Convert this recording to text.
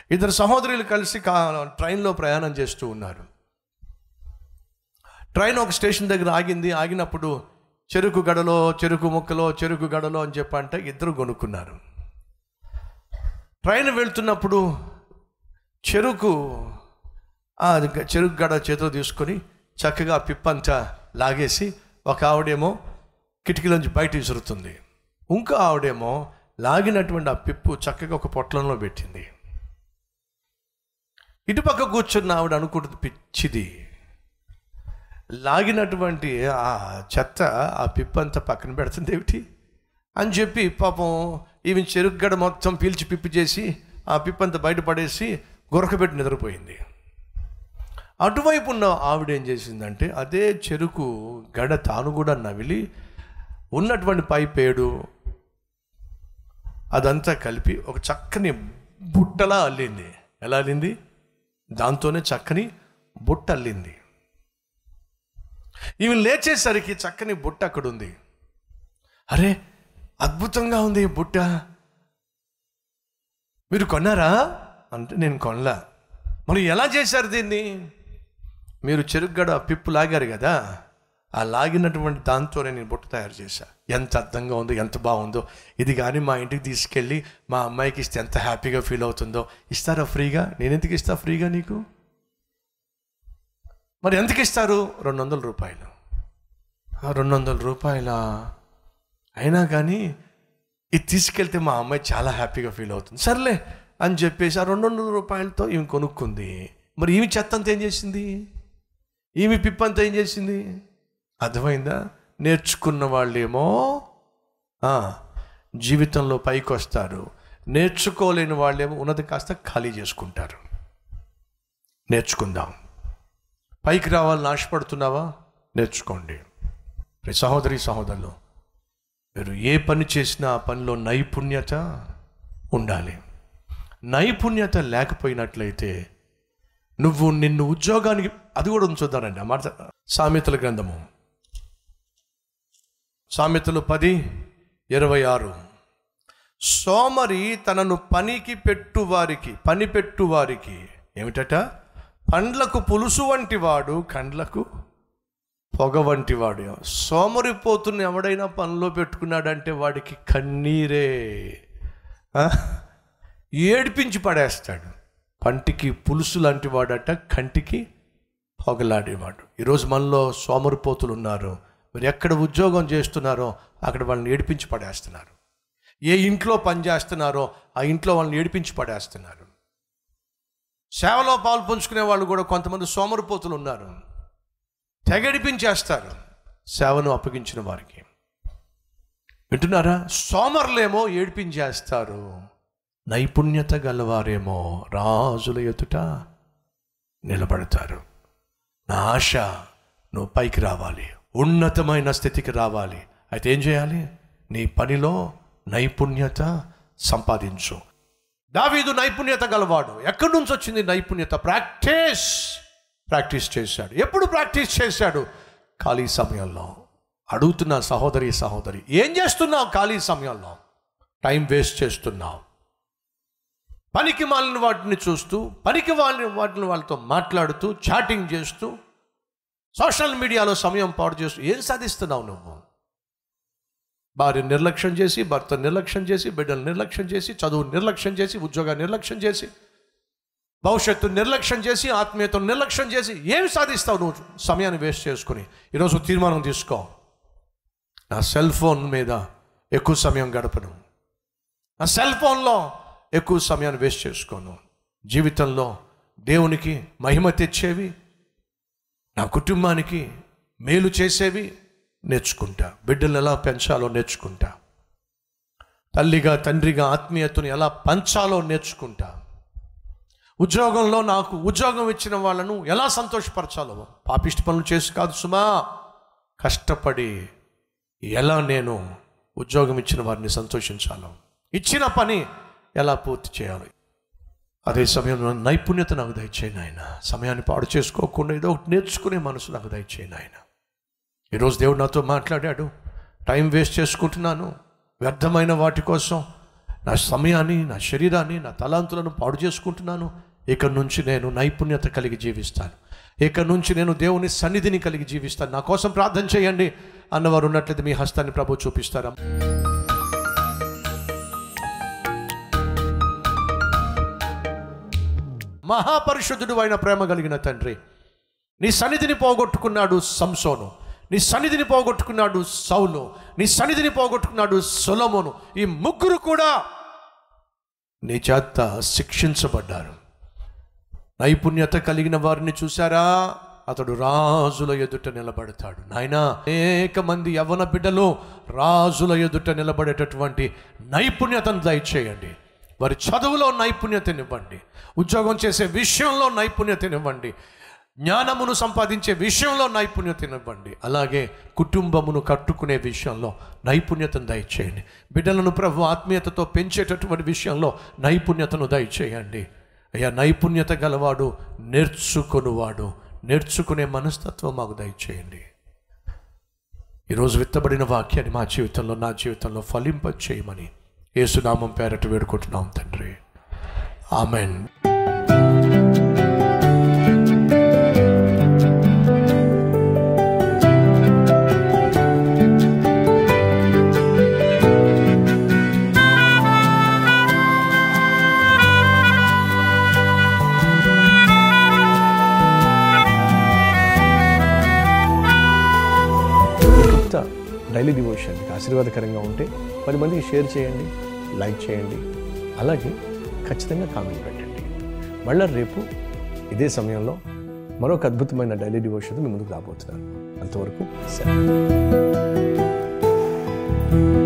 ఇద్దరు సహోదరులు కలిసి కా ట్రైన్లో ప్రయాణం చేస్తూ ఉన్నారు ట్రైన్ ఒక స్టేషన్ దగ్గర ఆగింది ఆగినప్పుడు చెరుకు గడలో చెరుకు ముక్కలో చెరుకు గడలో అని చెప్పంటే ఇద్దరు కొనుక్కున్నారు ట్రైన్ వెళ్తున్నప్పుడు చెరుకు ఆ చెరుకు గడ చేతిలో తీసుకొని చక్కగా ఆ పిప్పంతా లాగేసి ఒక ఆవిడేమో కిటికీలోంచి బయట విసురుతుంది ఇంకో ఆవిడేమో లాగినటువంటి ఆ పిప్పు చక్కగా ఒక పొట్లంలో పెట్టింది ఇటుపక్క కూర్చున్న ఆవిడ అనుకుంటుంది పిచ్చిది లాగినటువంటి ఆ చెత్త ఆ పిప్పంతా పక్కన పెడుతుంది ఏమిటి అని చెప్పి పాపం ఈమె చెరుకు గడ మొత్తం పీల్చి పిప్పి చేసి ఆ పిప్పంతా బయటపడేసి గురకబెట్టి నిద్రపోయింది అటువైపు ఉన్న ఆవిడ ఏం చేసిందంటే అదే చెరుకు గడ తాను కూడా నవిలి ఉన్నటువంటి పైపేడు అదంతా కలిపి ఒక చక్కని బుట్టలా అల్లింది ఎలా అల్లింది దాంతోనే చక్కని బుట్ట అల్లింది ఈమె లేచేసరికి చక్కని బుట్ట అక్కడ ఉంది అరే అద్భుతంగా ఉంది ఈ బుట్ట మీరు కొన్నారా అంటే నేను కొనలా మరి ఎలా చేశారు దీన్ని మీరు చెరుగ్గడ పిప్పు లాగారు కదా ఆ లాగినటువంటి దాంతో నేను బుట్ట తయారు చేశా ఎంత అర్థంగా ఉందో ఎంత బాగుందో ఇది కానీ మా ఇంటికి తీసుకెళ్ళి మా అమ్మాయికి ఇస్తే ఎంత హ్యాపీగా ఫీల్ అవుతుందో ఇస్తారా ఫ్రీగా నేను ఎందుకు ఇస్తా ఫ్రీగా నీకు మరి ఎంతకి ఇస్తారు రెండు వందల రూపాయలు ఆ రెండు వందల రూపాయల అయినా కానీ ఇది తీసుకెళ్తే మా అమ్మాయి చాలా హ్యాపీగా ఫీల్ అవుతుంది సర్లే అని చెప్పేసి ఆ రెండు వందల రూపాయలతో ఈమె కొనుక్కుంది మరి ఈమె చెత్త అంతా ఏం చేసింది ఈమె పిప్పంతా ఏం చేసింది అర్థమైందా నేర్చుకున్న వాళ్ళేమో ఆ, జీవితంలో పైకి వస్తారు నేర్చుకోలేని వాళ్ళేమో ఉన్నది కాస్త ఖాళీ చేసుకుంటారు నేర్చుకుందాం పైకి రావాలని ఆశపడుతున్నావా నేర్చుకోండి ప్రియ సహోదరి సహోదరులు మీరు ఏ పని చేసినా ఆ పనిలో నైపుణ్యత ఉండాలి నైపుణ్యత లేకపోయినట్లయితే నువ్వు నిన్ను ఉద్యోగానికి అది కూడా ఉంచుతానండి ఆ మాట సామెతల గ్రంథము సామెతలు పది ఇరవై ఆరు సోమరి తనను పనికి పెట్టు వారికి పని పెట్టు వారికి ఏమిటట పండ్లకు పులుసు వంటి వాడు కండ్లకు పొగ వంటి వాడు సోమరిపోతున్న ఎవడైనా పనిలో పెట్టుకున్నాడంటే వాడికి కన్నీరే ఆ? ఏడిపించి పడేస్తాడు పంటికి పులుసు లాంటి వాడట కంటికి పొగలాడేవాడు ఈరోజు మనలో సోమరిపోతులు ఉన్నారు మీరు ఎక్కడ ఉద్యోగం చేస్తున్నారో అక్కడ వాళ్ళని ఏడిపించి పడేస్తున్నారు ఏ ఇంట్లో పని చేస్తున్నారో ఆ ఇంట్లో వాళ్ళని ఏడిపించి పడేస్తున్నారు సేవలో పాలు పంచుకునే వాళ్ళు కూడా కొంతమంది సోమరిపోతులు ఉన్నారు తెగడిపించేస్తారు సేవను అప్పగించిన వారికి వింటున్నారా సోమరులేమో ఏడిపించేస్తారు నైపుణ్యత గలవారేమో రాజుల ఎదుట నిలబడతారు నా ఆశ నువ్వు పైకి రావాలి ఉన్నతమైన స్థితికి రావాలి అయితే ఏం చేయాలి నీ పనిలో నైపుణ్యత సంపాదించు దావీదు నైపుణ్యత గలవాడు ఎక్కడి నుంచి వచ్చింది నైపుణ్యత ప్రాక్టీస్ ప్రాక్టీస్ చేశాడు ఎప్పుడు ప్రాక్టీస్ చేశాడు ఖాళీ సమయంలో అడుగుతున్నా సహోదరి సహోదరి ఏం చేస్తున్నావు ఖాళీ సమయంలో టైం వేస్ట్ చేస్తున్నావు పనికి మాలిన వాటిని చూస్తూ పనికి వాళ్ళని వాటిని వాళ్ళతో మాట్లాడుతూ చాటింగ్ చేస్తూ సోషల్ మీడియాలో సమయం పాడు చేస్తూ ఏం సాధిస్తున్నావు నువ్వు భార్య నిర్లక్ష్యం చేసి భర్త నిర్లక్ష్యం చేసి బిడ్డలు నిర్లక్ష్యం చేసి చదువు నిర్లక్ష్యం చేసి ఉద్యోగాన్ని నిర్లక్ష్యం చేసి భవిష్యత్తు నిర్లక్ష్యం చేసి ఆత్మీయతను నిర్లక్ష్యం చేసి ఏమి సాధిస్తావు నువ్వు సమయాన్ని వేస్ట్ చేసుకుని ఈరోజు తీర్మానం తీసుకో నా సెల్ ఫోన్ మీద ఎక్కువ సమయం గడపను నా సెల్ ఫోన్లో ఎక్కువ సమయాన్ని వేస్ట్ చేసుకోను జీవితంలో దేవునికి మహిమ తెచ్చేవి నా కుటుంబానికి మేలు చేసేవి నేర్చుకుంటా బిడ్డలు ఎలా పెంచాలో నేర్చుకుంటా తల్లిగా తండ్రిగా ఆత్మీయతను ఎలా పంచాలో నేర్చుకుంటా ఉద్యోగంలో నాకు ఉద్యోగం ఇచ్చిన వాళ్ళను ఎలా సంతోషపరచాలో పాపిష్టి పనులు చేసి కాదు సుమా కష్టపడి ఎలా నేను ఉద్యోగం ఇచ్చిన వారిని సంతోషించాలో ఇచ్చిన పని ఎలా పూర్తి చేయాలి అదే సమయంలో నైపుణ్యత నాకు దయచేయను ఆయన సమయాన్ని పాడు చేసుకోకుండా ఏదో ఒకటి నేర్చుకునే మనసు నాకు దయచేయను ఆయన ఈరోజు దేవుడు నాతో మాట్లాడాడు టైం వేస్ట్ చేసుకుంటున్నాను వ్యర్థమైన వాటి కోసం నా సమయాన్ని నా శరీరాన్ని నా తలాంతులను పాడు చేసుకుంటున్నాను ఇక నుంచి నేను నైపుణ్యత కలిగి జీవిస్తాను ఇక నుంచి నేను దేవుని సన్నిధిని కలిగి జీవిస్తాను నా కోసం ప్రార్థన చేయండి అన్నవారు ఉన్నట్లయితే మీ హస్తాన్ని ప్రభు చూపిస్తారా మహాపరిశుద్ధుడు అయిన ప్రేమ కలిగిన తండ్రి నీ సన్నిధిని పోగొట్టుకున్నాడు సంసోను నీ సన్నిధిని పోగొట్టుకున్నాడు సౌలు నీ సన్నిధిని పోగొట్టుకున్నాడు సొలమోను ఈ ముగ్గురు కూడా నీ చేత శిక్షించబడ్డారు నైపుణ్యత కలిగిన వారిని చూసారా అతడు రాజుల ఎదుట నిలబడతాడు నాయనా అనేక మంది యవ్వన బిడ్డలు రాజుల ఎదుట నిలబడేటటువంటి నైపుణ్యతను దయచేయండి వారి చదువులో నైపుణ్యతనివ్వండి ఉద్యోగం చేసే విషయంలో నైపుణ్యతనివ్వండి జ్ఞానమును సంపాదించే విషయంలో నైపుణ్యతనివ్వండి అలాగే కుటుంబమును కట్టుకునే విషయంలో నైపుణ్యతను దయచేయండి బిడ్డలను ప్రభు ఆత్మీయతతో పెంచేటటువంటి విషయంలో నైపుణ్యతను దయచేయండి అయ్యా నైపుణ్యత గలవాడు నేర్చుకొనువాడు నేర్చుకునే మనస్తత్వం మాకు దయచేయండి ఈరోజు విత్తబడిన వాక్యాన్ని మా జీవితంలో నా జీవితంలో ఫలింప చేయమని యేసునామం పేరట వేడుకుంటున్నాం తండ్రి ఆమెన్ కొత్త డైలీ డివోషన్ మీకు ఆశీర్వాదకరంగా ఉంటే పది మందికి షేర్ చేయండి లైక్ చేయండి అలాగే ఖచ్చితంగా కామెంట్ పెట్టండి మళ్ళీ రేపు ఇదే సమయంలో మరొక అద్భుతమైన డైలీ డివోషన్ మీ ముందుకు రాబోతున్నాను అంతవరకు సెలవు